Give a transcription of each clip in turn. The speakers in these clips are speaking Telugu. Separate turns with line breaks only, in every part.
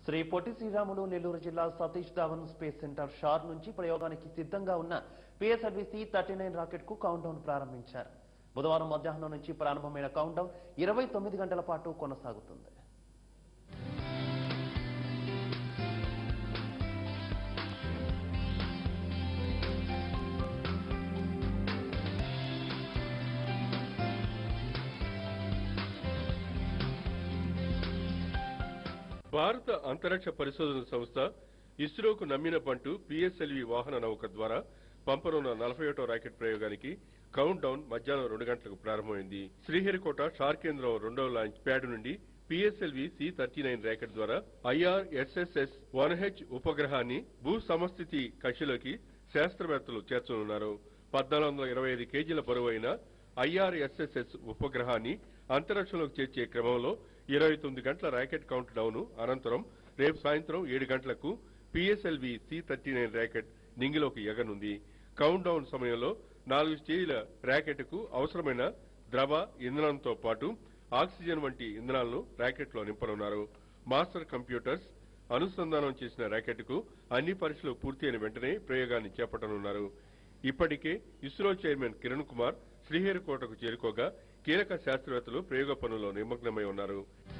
శ్రీ పొట్టి శ్రీరాములు నెల్లూరు జిల్లా సతీష్ ధావన్ స్పేస్ సెంటర్ షార్ నుంచి ప్రయోగానికి సిద్ధంగా ఉన్న PSLV C thirty nine rocket కు కౌంట్ డౌన్ ప్రారంభించారు బుధవారం మధ్యాహ్నం నుంచి ప్రారంభమైన కౌంట్ డౌన్ ఇరవై తొమ్మిది గంటల పాటు కొనసాగుతుంది
భారత అంతరిక్ష పరిశోధన సంస్థ ఇస్రోకు నమ్మిన పంటు పిఎస్ఎల్వి వాహన నౌక ద్వారా పంపనున్న నలభై ఒకటో రాకెట్ ప్రయోగానికి కౌంట్ డౌన్ మధ్యాహ్నం రెండు గంటలకు ప్రారంభమైంది శ్రీహరికోట షార్ కేంద్రం రెండవ లాంచ్ ప్యాడ్ నుండి PSLV C thirty nine rocket ద్వారా ఐఆర్ ఎస్ఎస్ఎస్ వన్ హెచ్ ఉపగ్రహాన్ని భూ సమస్థితి కక్షలోకి శాస్త్రవేత్తలు చేర్చనున్నారు పద్నాలుగు వందల ఇరవై ఐదు కేజీల బరువైన ఐఆర్ఎస్ఎస్ఎస్ ఉపగ్రహాన్ని అంతరిక్షంలోకి చేర్చే క్రమంలో ఇరవై తొమ్మిది గంటల ర్యాకెట్ కౌంట్ డౌన్ అనంతరం రేపు సాయంత్రం ఏడు గంటలకు PSLV C thirty nine rocket నింగిలోకి ఎగనుంది కౌంట్ డౌన్ సమయంలో నాలుగు స్టేజీల ర్యాకెట్ కు అవసరమైన ద్రవ ఇంధనంతో పాటు ఆక్సిజన్ వంటి ఇంధనాలను ర్యాకెట్ లో నింపనున్నారు మాస్టర్ కంప్యూటర్స్ అనుసంధానం చేసిన ర్యాకెట్ కు అన్ని పరీక్షలు పూర్తి అయిన వెంటనే ప్రయోగాన్ని చేపట్టనున్నారు ఇప్పటికే ఇస్రో చైర్మన్ కిరణ్ కుమార్ శ్రీహరికోటకు చేరుకోగా కీలక శాస్త్రవేత్తలు ప్రయోగ పనుల్లో నిమగ్నమై ఉన్నారు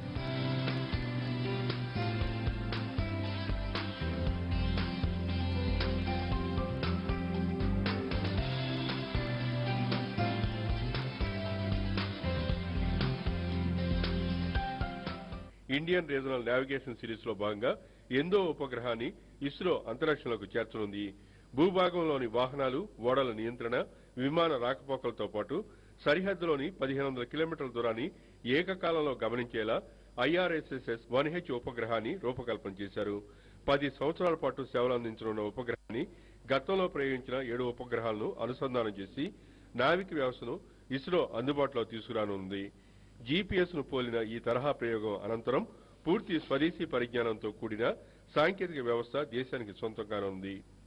ఇండియన్ రీజనల్ నావిగేషన్ సిరీస్ లో భాగంగా ఎందో ఉపగ్రహాన్ని ఇస్రో అంతరిక్షంలోకి చేర్చనుంది భూభాగంలోని వాహనాలు ఓడల నియంత్రణ విమాన రాకపోకలతో పాటు సరిహద్దులోని పదిహేను వందల కిలోమీటర్ల దూరాన్ని ఏకకాలంలో గమనించేలా ఐఆర్ఎస్ఎస్ఎస్ వన్ హెచ్ ఉపగ్రహాన్ని రూపకల్పన చేశారు పది సంవత్సరాల పాటు సేవలు అందించనున్న ఉపగ్రహాన్ని గతంలో ప్రయోగించిన ఏడు ఉపగ్రహాలను అనుసంధానం చేసి నావిక వ్యవస్థను ఇస్రో అందుబాటులో తీసుకురానుంది జీపీఎస్ ను పోలిన ఈ తరహా ప్రయోగం అనంతరం పూర్తి స్వదేశీ పరిజ్ఞానంతో కూడిన సాంకేతిక వ్యవస్థ దేశానికి సొంతం కానుంది